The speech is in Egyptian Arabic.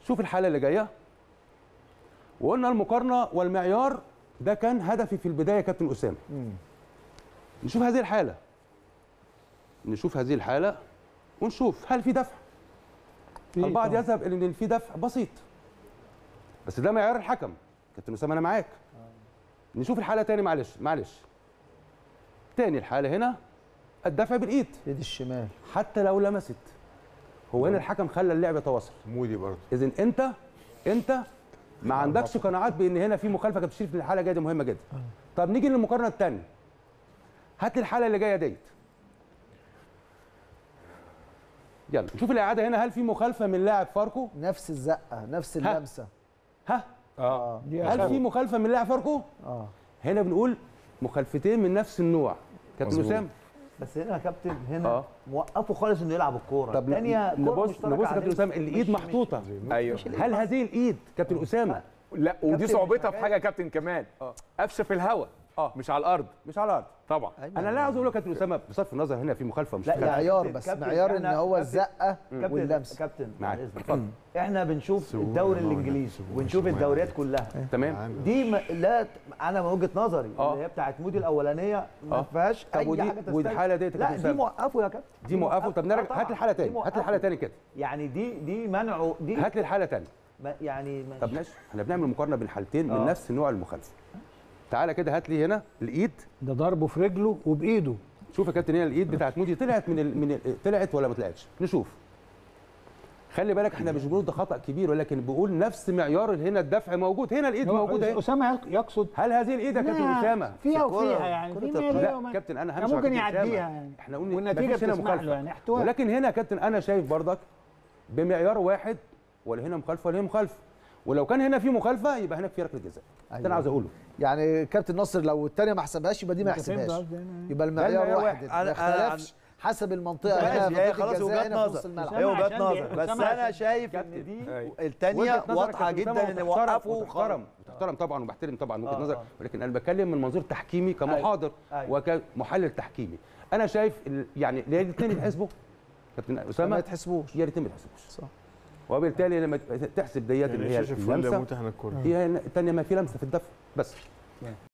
شوف الحاله اللي جايه وقلنا المقارنه والمعيار ده كان هدفي في البدايه يا كابتن اسامه نشوف هذه الحاله نشوف هذه الحاله ونشوف هل في دفع في البعض طبعاً. يذهب الى ان في دفع بسيط بس ده معيار الحكم كابتن اسامه انا معاك نشوف الحاله تاني معلش معلش تاني الحاله هنا الدفع بالايد ايد الشمال حتى لو لمست هو هنا الحكم خلى اللعب يتواصل مودي برضه اذا انت انت ما عندكش قناعات بان هنا في مخالفه كابتن شريف الحاله جايه دي مهمه جدا طب نيجي للمقارنه الثانيه هات لي الحاله اللي جايه ديت يلا نشوف الاعاده هنا هل في مخالفه من لاعب فاركو نفس الزقه نفس اللمسه ها اه دي هل أخف. في مخالفه من لاعب فاركو اه هنا بنقول مخالفتين من نفس النوع كابتن مظبوط. اسامه بس هنا يا كابتن هنا آه. موقفه خالص انه يلعب الكوره طب الثانيه نبص نبص يا كابتن اسامه الايد محطوطه ايوه هل هذه الايد كابتن اسامه لا ودي كابتن صعوبتها مش في حاجه يا كابتن كمان آه. قفشه في الهواء اه مش على الارض مش على الارض طبعا انا لا عاوز اقول لك يا كابتن اسامه بصرف النظر هنا في مخالفه مش لا، مخالفة. يعني معيار كابتن- بس كابتن معيار ان إحنا- هو كابتن- الزقه كابتن واللمسه كابتن معاك. معلش، اتفضل. احنا بنشوف الدوري الانجليزي ونشوف الدوريات كلها تمام دي ما لا انا من وجهه نظري آه. اللي هي بتاعت مودي الاولانيه ما آه. فيهاش طب اي ودي- حاجه تستاهل. ودي الحالة ديت يا لا كابتن دي سامي. موقفه يا كابتن دي موقفه طب آه نرجع طبعاً. هات لي الحاله دي تاني هات لي موقفه. الحاله تاني كده يعني دي دي منعه دي هات لي الحاله تاني ما- يعني ماشي. طب ماشي احنا بنعمل مقارنه بين حالتين من آه. نفس نوع المخالفه تعالى كده هات لي هنا الايد ده ضربه في رجله وبايده شوف يا كابتن هنا الايد بتاعت مودي طلعت من ال... من ال... طلعت ولا ما طلعتش نشوف خلي بالك احنا مش بنقول ده خطا كبير ولكن بنقول نفس معيار هنا الدفع موجود هنا الايد هو موجوده اهي اسامه يقصد هل هذه الايد يا كابتن لا، اسامه فيها الكرة- وفيها يعني في كرة مية لا وما- كابتن انا كان همشي مع ممكن كابتن أسامة. يعديها يعني احنا قلنا والنتيجه مفيش هنا بتسمح مخالفه له يعني احتواء ولكن هنا يا كابتن انا شايف برضك بمعيار واحد ولا هنا مخالفه ولا هنا مخالفه ولو كان هنا في مخالفه يبقى هناك في ركله جزاء ده أيوة. انا عاوز اقوله يعني كابتن نصر لو الثانيه ما حسبهاش يبقى دي ما أنت فهمت يحسبهاش قصدي أنا؟ يبقى المعيار المعيار واحد واحد. ما أنا- أنا- اختلفش حسب المنطقه هنا ماشي هي منطقة خلاص الجزاء وجهات هنا في نص نظر الملعب هي وجهات عشان نظر دي- بس أسامة انا عشان- شايف كابتن. ان دي أيوة. الثانيه وجهة نظرك واضحه يا كابتن جدا أسامة ان وتحترم- وقفوا وتحترم وتحترم طبعا وبحترم طبعا وجهه آه، نظر آه. ولكن انا بتكلم من منظور تحكيمي كمحاضر أيوة. وكمحلل تحكيمي انا شايف ال- يعني يا الاثنين يتحسبوا كابتن ما اسامه يتحسبوش يا الاثنين ما يتحسبوش صح وبالتالي لما تحسب ديت اللي هي الشاشه فل اللمسه موت احنا الكوره هي الثانيه ما في لمسه في الدفع بس